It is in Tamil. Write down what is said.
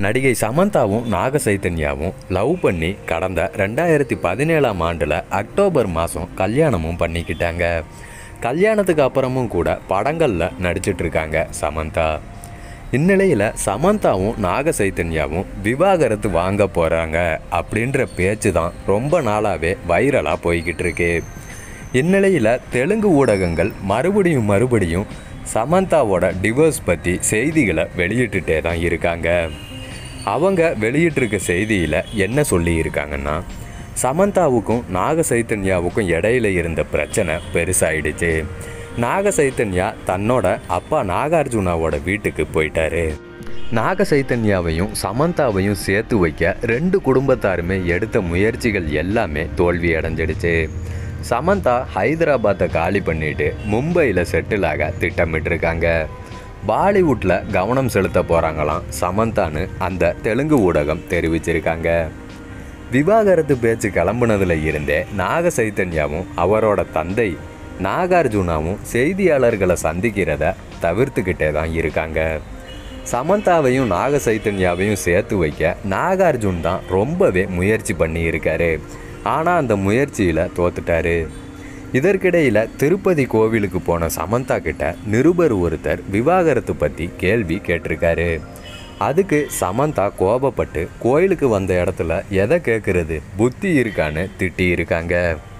நடிகை சமந்தாவும் நாக சைத்தன்யாவும் லவ் பண்ணி கடந்த ரெண்டாயிரத்தி பதினேழாம் ஆண்டில் அக்டோபர் மாதம் கல்யாணமும் பண்ணிக்கிட்டாங்க கல்யாணத்துக்கு அப்புறமும் கூட படங்களில் நடிச்சிட்டு இருக்காங்க சமந்தா இந்நிலையில் சமந்தாவும் நாக சைத்தன்யாவும் விவாகரத்து வாங்க போகிறாங்க அப்படின்ற பேச்சு தான் ரொம்ப நாளாகவே வைரலாக போய்கிட்டு இருக்கு இந்நிலையில் தெலுங்கு ஊடகங்கள் மறுபடியும் மறுபடியும் சமந்தாவோட டிவோர்ஸ் பற்றி செய்திகளை வெளியிட்டுட்டே தான் இருக்காங்க அவங்க வெளியிட்டிருக்க செய்தியில் என்ன சொல்லி இருக்காங்கன்னா சமந்தாவுக்கும் நாக சைத்தன்யாவுக்கும் இடையில இருந்த பிரச்சனை பெருசாயிடுச்சு நாக சைத்தன்யா தன்னோட அப்பா நாகார்ஜுனாவோட வீட்டுக்கு போயிட்டாரு நாக சைத்தன்யாவையும் சமந்தாவையும் சேர்த்து வைக்க ரெண்டு குடும்பத்தாருமே எடுத்த முயற்சிகள் எல்லாமே தோல்வி அடைஞ்சிடுச்சு சமந்தா ஹைதராபாத்தை காலி பண்ணிட்டு மும்பையில் செட்டில் ஆக திட்டமிட்டிருக்காங்க பாலிவுட்டில் கவனம் செலுத்த போகிறாங்களாம் சமந்தான்னு அந்த தெலுங்கு ஊடகம் தெரிவிச்சிருக்காங்க விவாகரத்து பேச்சு கிளம்புனதுல இருந்தே நாக சைத்தன்யாவும் அவரோட தந்தை நாகார்ஜுனாவும் செய்தியாளர்களை சந்திக்கிறத தவிர்த்துக்கிட்டே தான் இருக்காங்க சமந்தாவையும் நாக சைத்தன்யாவையும் சேர்த்து வைக்க நாகார்ஜுன் தான் ரொம்பவே முயற்சி பண்ணி இருக்காரு ஆனால் அந்த முயற்சியில் தோத்துட்டாரு இதற்கிடையில் திருப்பதி கோவிலுக்கு போன சமந்தா கிட்ட நிருபர் ஒருத்தர் விவாகரத்து பற்றி கேள்வி கேட்டிருக்காரு அதுக்கு சமந்தா கோபப்பட்டு கோயிலுக்கு வந்த இடத்துல எதை கேட்குறது புத்தி இருக்கான்னு திட்டி இருக்காங்க